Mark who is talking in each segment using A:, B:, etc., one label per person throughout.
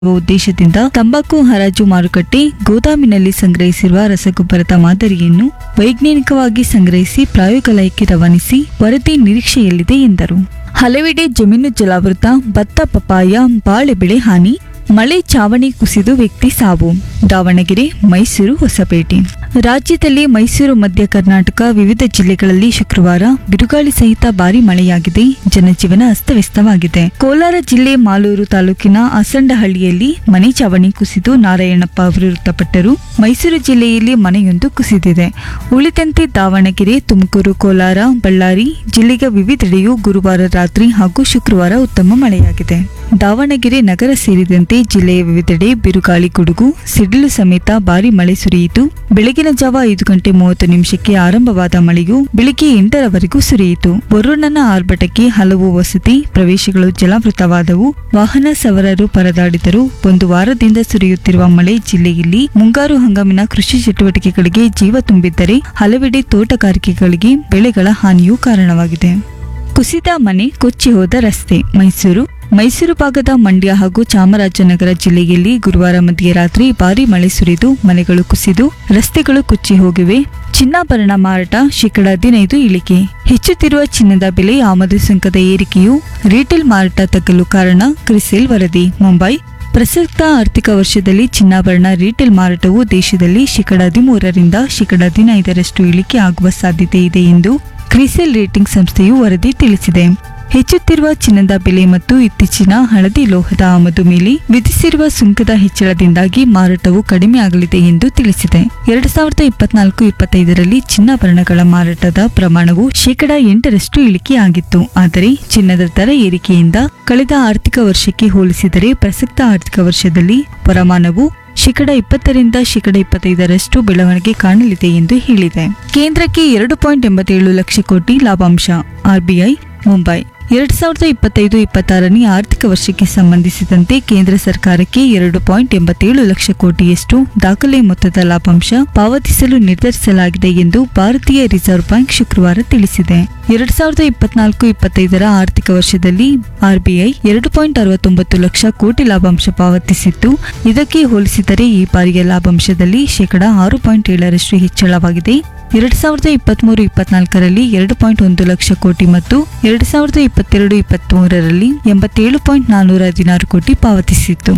A: ಉದ್ದೇಶದಿಂದ ತಂಬಾಕು ಹರಾಜು ಮಾರುಕಟ್ಟೆ ಗೋದಾಮಿನಲ್ಲಿ ಸಂಗ್ರಹಿಸಿರುವ ರಸಗೊಬ್ಬರದ ಮಾದರಿಯನ್ನು ವೈಜ್ಞಾನಿಕವಾಗಿ ಸಂಗ್ರಹಿಸಿ ಪ್ರಯೋಗಾಲಯಕ್ಕೆ ರವಾನಿಸಿ ವರದಿ ನಿರೀಕ್ಷೆಯಲ್ಲಿದೆ ಎಂದರು ಹಲವೆಡೆ ಜಮೀನು ಜಲಾವೃತ ಭತ್ತ ಪಪಾಯ ಬಾಳೆ ಬೆಳೆ ಹಾನಿ ಮಳೆ ಚಾವಣಿ ಕುಸಿದು ವ್ಯಕ್ತಿ ಸಾವು ದಾವಣಗೆರೆ ಮೈಸೂರು ಹೊಸಪೇಟೆ ರಾಜ್ಯದಲ್ಲಿ ಮೈಸೂರು ಮಧ್ಯ ಕರ್ನಾಟಕ ವಿವಿಧ ಜಿಲ್ಲೆಗಳಲ್ಲಿ ಶುಕ್ರವಾರ ಬಿರುಗಾಳಿ ಸಹಿತ ಭಾರಿ ಮಳೆಯಾಗಿದೆ ಜನಜೀವನ ಅಸ್ತವ್ಯಸ್ತವಾಗಿದೆ ಕೋಲಾರ ಜಿಲ್ಲೆ ಮಾಲೂರು ತಾಲೂಕಿನ ಅಸಂಡಹಳ್ಳಿಯಲ್ಲಿ ಮನೆ ಚಾವಣಿ ಕುಸಿದು ನಾರಾಯಣಪ್ಪ ಅವರು ಮೃತಪಟ್ಟರು ಮೈಸೂರು ಜಿಲ್ಲೆಯಲ್ಲಿ ಮನೆಯೊಂದು ಕುಸಿದಿದೆ ಉಳಿದಂತೆ ದಾವಣಗೆರೆ ತುಮಕೂರು ಕೋಲಾರ ಬಳ್ಳಾರಿ ಜಿಲ್ಲೆಯ ವಿವಿಧೆಡೆಯೂ ಗುರುವಾರ ರಾತ್ರಿ ಹಾಗೂ ಶುಕ್ರವಾರ ಉತ್ತಮ ಮಳೆಯಾಗಿದೆ ದಾವಣಗೆರೆ ನಗರ ಸೇರಿದಂತೆ ಜಿಲ್ಲೆಯ ವಿವಿಧೆಡೆ ಬಿರುಗಾಳಿ ಗುಡುಗು ಸಿಡಿಲು ಸಮೇತ ಭಾರಿ ಮಳೆ ಸುರಿಯಿತು ಬೆಳಗಿನ ಜಾವ ಐದು ಗಂಟೆ ಮೂವತ್ತು ನಿಮಿಷಕ್ಕೆ ಆರಂಭವಾದ ಮಳೆಯು ಬೆಳಿಗ್ಗೆ ಎಂಟರವರೆಗೂ ಸುರಿಯಿತು ವರುಣನ ಆರ್ಭಟಕ್ಕೆ ಹಲವು ವಸತಿ ಪ್ರವೇಶಗಳು ಜಲಾವೃತವಾದವು ವಾಹನ ಸವಾರರು ಪರದಾಡಿದರು ಒಂದು ವಾರದಿಂದ ಸುರಿಯುತ್ತಿರುವ ಮಳೆ ಜಿಲ್ಲೆಯಲ್ಲಿ ಮುಂಗಾರು ಹಂಗಾಮಿನ ಕೃಷಿ ಚಟುವಟಿಕೆಗಳಿಗೆ ಜೀವ ತುಂಬಿದ್ದರೆ ಹಲವೆಡೆ ತೋಟಗಾರಿಕೆಗಳಿಗೆ ಬೆಳೆಗಳ ಹಾನಿಯೂ ಕಾರಣವಾಗಿದೆ ಕುಸಿದ ಮನೆ ಕೊಚ್ಚಿ ಹೋದ ರಸ್ತೆ ಮೈಸೂರು ಮೈಸೂರು ಭಾಗದ ಮಂಡ್ಯ ಹಾಗೂ ಚಾಮರಾಜನಗರ ಜಿಲ್ಲೆಯಲ್ಲಿ ಗುರುವಾರ ಮಧ್ಯರಾತ್ರಿ ಭಾರೀ ಮಳೆ ಸುರಿದು ಮನೆಗಳು ಕುಸಿದು ರಸ್ತೆಗಳು ಕೊಚ್ಚಿ ಹೋಗಿವೆ ಚಿನ್ನಾಭರಣ ಮಾರಾಟ ಶೇಕಡ ಹದಿನೈದು ಇಳಿಕೆ ಹೆಚ್ಚುತ್ತಿರುವ ಚಿನ್ನದ ಬೆಲೆ ಆಮದು ಸುಂಕದ ಏರಿಕೆಯು ರಿಟೇಲ್ ಮಾರಾಟ ತಗ್ಗಲು ಕಾರಣ ಕ್ರಿಸೆಲ್ ವರದಿ ಮುಂಬೈ ಪ್ರಸಕ್ತ ಆರ್ಥಿಕ ವರ್ಷದಲ್ಲಿ ಚಿನ್ನಾಭರಣ ರಿಟೇಲ್ ಮಾರಾಟವು ದೇಶದಲ್ಲಿ ಶೇಕಡ ಹದಿಮೂರರಿಂದ ಶೇಕಡ ಹದಿನೈದರಷ್ಟು ಇಳಿಕೆ ಆಗುವ ಸಾಧ್ಯತೆ ಇದೆ ಎಂದು ಕ್ರಿಸೆಲ್ ರೇಟಿಂಗ್ ಸಂಸ್ಥೆಯು ವರದಿ ತಿಳಿಸಿದೆ ಹೆಚ್ಚುತ್ತಿರುವ ಚಿನ್ನದ ಬೆಲೆ ಮತ್ತು ಇತ್ತೀಚಿನ ಹಳದಿ ಲೋಹದ ಆಮದು ಮೇಲೆ ವಿಧಿಸಿರುವ ಸುಂಕದ ಹೆಚ್ಚಳದಿಂದಾಗಿ ಮಾರಾಟವು ಕಡಿಮೆ ಆಗಲಿದೆ ಎಂದು ತಿಳಿಸಿದೆ ಎರಡ್ ಸಾವಿರದ ಇಪ್ಪತ್ನಾಲ್ಕು ಇಪ್ಪತ್ತೈದರಲ್ಲಿ ಚಿನ್ನಾಭರಣಗಳ ಮಾರಾಟದ ಪ್ರಮಾಣವು ಶೇಕಡ ಎಂಟರಷ್ಟು ಇಳಿಕೆಯಾಗಿತ್ತು ಆದರೆ ಚಿನ್ನದ ದರ ಏರಿಕೆಯಿಂದ ಕಳೆದ ಆರ್ಥಿಕ ವರ್ಷಕ್ಕೆ ಹೋಲಿಸಿದರೆ ಪ್ರಸಕ್ತ ಆರ್ಥಿಕ ವರ್ಷದಲ್ಲಿ ಪ್ರಮಾಣವು ಶೇಕಡ ಇಪ್ಪತ್ತರಿಂದ ಶೇಕಡ ಇಪ್ಪತ್ತೈದರಷ್ಟು ಬೆಳವಣಿಗೆ ಕಾಣಲಿದೆ ಎಂದು ಹೇಳಿದೆ ಕೇಂದ್ರಕ್ಕೆ ಎರಡು ಪಾಯಿಂಟ್ ಎಂಬತ್ತೇಳು ಲಕ್ಷ ಕೋಟಿ ಲಾಭಾಂಶ ಆರ್ಬಿಐ ಮುಂಬೈ ಎರಡ್ ಸಾವಿರದ ಇಪ್ಪತ್ತೈದು ಇಪ್ಪತ್ತಾರನೇ ಆರ್ಥಿಕ ವರ್ಷಕ್ಕೆ ಸಂಬಂಧಿಸಿದಂತೆ ಕೇಂದ್ರ ಸರ್ಕಾರಕ್ಕೆ ಎರಡು ಪಾಯಿಂಟ್ ಎಂಬತ್ತೇಳು ಲಕ್ಷ ಕೋಟಿಯಷ್ಟು ದಾಖಲೆ ಮೊತ್ತದ ಲಾಭಾಂಶ ಪಾವತಿಸಲು ನಿರ್ಧರಿಸಲಾಗಿದೆ ಎಂದು ಭಾರತೀಯ ರಿಸರ್ವ್ ಬ್ಯಾಂಕ್ ಶುಕ್ರವಾರ ತಿಳಿಸಿದೆ ಎರಡ್ ಸಾವಿರದ ಇಪ್ಪತ್ನಾಲ್ಕು ಇಪ್ಪತ್ತೈದರ ಆರ್ಥಿಕ ವರ್ಷದಲ್ಲಿ ಆರ್ಬಿಐ ಎರಡು ಪಾಯಿಂಟ್ ಅರವತ್ತೊಂಬತ್ತು ಲಕ್ಷ ಕೋಟಿ ಲಾಭಾಂಶ ಪಾವತಿಸಿದ್ದು ಇದಕ್ಕೆ ಹೋಲಿಸಿದರೆ ಈ ಬಾರಿಯ ಲಾಭಾಂಶದಲ್ಲಿ ಶೇಕಡ ಆರು ಪಾಯಿಂಟ್ ಏಳರಷ್ಟು ಹೆಚ್ಚಳವಾಗಿದೆ ಎರಡ್ ಸಾವಿರದ ಇಪ್ಪತ್ಮೂರು ಇಪ್ಪತ್ನಾಲ್ಕರಲ್ಲಿ ಎರಡು ಪಾಯಿಂಟ್ ಒಂದು ಲಕ್ಷ ಕೋಟಿ ಮತ್ತು ಎರಡ್ ಸಾವಿರದ ಇಪ್ಪತ್ತೆರಡು ಇಪ್ಪತ್ಮೂರರಲ್ಲಿ ಎಂಬತ್ತೇಳು ಪಾಯಿಂಟ್ ನಾನ್ನೂರ ಹದಿನಾರು ಕೋಟಿ ಪಾವತಿಸಿತ್ತು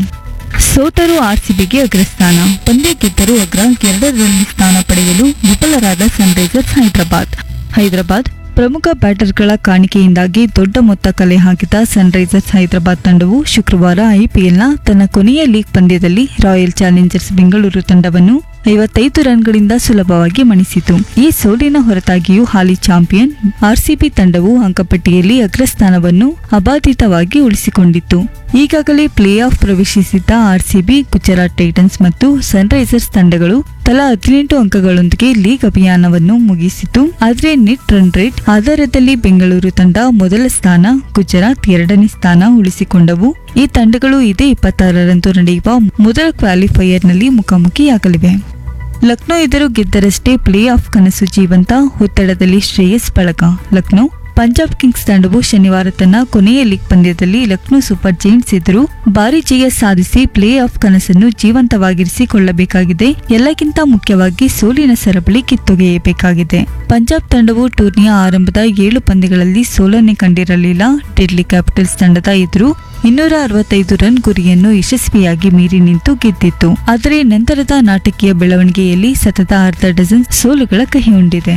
A: ಸೋತರು ಆರ್ಸಿಬಿಗೆ ಅಗ್ರಸ್ಥಾನ ಪಂದ್ಯ ಗೆದ್ದರು ಅಗ್ರ ಎರಡರಲ್ಲಿ ಸ್ಥಾನ ಪಡೆಯಲು ವಿಫಲರಾದ ಸನ್ರೈಸರ್ಸ್ ಹೈದರಾಬಾದ್ ಹೈದರಾಬಾದ್ ಪ್ರಮುಖ ಬ್ಯಾಟರ್ಗಳ ಕಾಣಿಕೆಯಿಂದಾಗಿ ದೊಡ್ಡ ಮೊತ್ತ ಕಲೆ ಹಾಕಿದ ಸನ್ರೈಸರ್ಸ್ ಹೈದರಾಬಾದ್ ತಂಡವು ಶುಕ್ರವಾರ ಐಪಿಎಲ್ನ ತನ್ನ ಕೊನೆಯ ಲೀಗ್ ಪಂದ್ಯದಲ್ಲಿ ರಾಯಲ್ ಚಾಲೆಂಜರ್ಸ್ ಬೆಂಗಳೂರು ತಂಡವನ್ನು ಐವತ್ತೈದು ರನ್ಗಳಿಂದ ಸುಲಭವಾಗಿ ಮಣಿಸಿತು ಈ ಸೋಲಿನ ಹೊರತಾಗಿಯೂ ಹಾಲಿ ಚಾಂಪಿಯನ್ ಆರ್ಸಿಬಿ ತಂಡವು ಅಂಕಪಟ್ಟಿಯಲ್ಲಿ ಅಗ್ರಸ್ಥಾನವನ್ನು ಅಬಾಧಿತವಾಗಿ ಉಳಿಸಿಕೊಂಡಿತ್ತು ಈಗಾಗಲೇ ಪ್ಲೇ ಆಫ್ ಪ್ರವೇಶಿಸಿದ್ದ ಆರ್ಸಿಬಿ ಗುಜರಾತ್ ಟೈಟನ್ಸ್ ಮತ್ತು ಸನ್ರೈಸರ್ಸ್ ತಂಡಗಳು ತಲಾ ಹದಿನೆಂಟು ಅಂಕಗಳೊಂದಿಗೆ ಲೀಗ್ ಅಭಿಯಾನವನ್ನು ಮುಗಿಸಿತು ಆದರೆ ನೆಟ್ ರನ್ ರೇಟ್ ಆಧಾರದಲ್ಲಿ ಬೆಂಗಳೂರು ತಂಡ ಮೊದಲ ಸ್ಥಾನ ಗುಜರಾತ್ ಎರಡನೇ ಸ್ಥಾನ ಉಳಿಸಿಕೊಂಡವು ಈ ತಂಡಗಳು ಇದೇ ಇಪ್ಪತ್ತಾರರಂದು ನಡೆಯುವ ಮೊದಲ ಕ್ವಾಲಿಫೈಯರ್ನಲ್ಲಿ ಮುಖಾಮುಖಿಯಾಗಲಿವೆ ಲಕ್ನೋ ಎದುರು ಗೆದ್ದರಷ್ಟೇ ಪ್ಲೇ ಆಫ್ ಕನಸು ಜೀವಂತ ಒತ್ತಡದಲ್ಲಿ ಶ್ರೇಯಸ್ ಬಳಗ ಲಕ್ನೋ ಪಂಜಾಬ್ ಕಿಂಗ್ಸ್ ತಂಡವು ಶನಿವಾರ ತನ್ನ ಕೊನೆಯ ಲೀಗ್ ಪಂದ್ಯದಲ್ಲಿ ಲಕ್ನೋ ಸೂಪರ್ ಜೈಂಟ್ಸ್ ಎದುರು ಭಾರಿ ಜಯ ಸಾಧಿಸಿ ಪ್ಲೇ ಆಫ್ ಕನಸನ್ನು ಜೀವಂತವಾಗಿರಿಸಿಕೊಳ್ಳಬೇಕಾಗಿದೆ ಎಲ್ಲಕ್ಕಿಂತ ಮುಖ್ಯವಾಗಿ ಸೋಲಿನ ಸರಪಳಿ ಕಿತ್ತೊಗೆಯಬೇಕಾಗಿದೆ ಪಂಜಾಬ್ ತಂಡವು ಟೂರ್ನಿಯ ಆರಂಭದ ಏಳು ಪಂದ್ಯಗಳಲ್ಲಿ ಸೋಲನ್ನೇ ಕಂಡಿರಲಿಲ್ಲ ಡೆಲ್ಲಿ ಕ್ಯಾಪಿಟಲ್ಸ್ ತಂಡದ ಎದುರು ಇನ್ನೂರ ಅರವತ್ತೈದು ರನ್ ಗುರಿಯನ್ನು ಯಶಸ್ವಿಯಾಗಿ ಮೀರಿ ನಿಂತು ಗೆದ್ದಿತ್ತು ಆದರೆ ನಂತರದ ನಾಟಕೀಯ ಬೆಳವಣಿಗೆಯಲ್ಲಿ ಸತತ ಅರ್ಧ ಡಜನ್ ಸೋಲುಗಳ ಕಹಿ ಉಂಡಿದೆ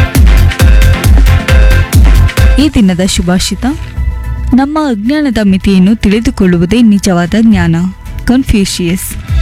A: ಈ ದಿನದ ಶುಭಾಷಿತ ನಮ್ಮ ಅಜ್ಞಾನದ ಮಿತಿಯನ್ನು ತಿಳಿದುಕೊಳ್ಳುವುದೇ ನಿಜವಾದ ಜ್ಞಾನ ಕನ್ಫ್ಯೂಷಿಯಸ್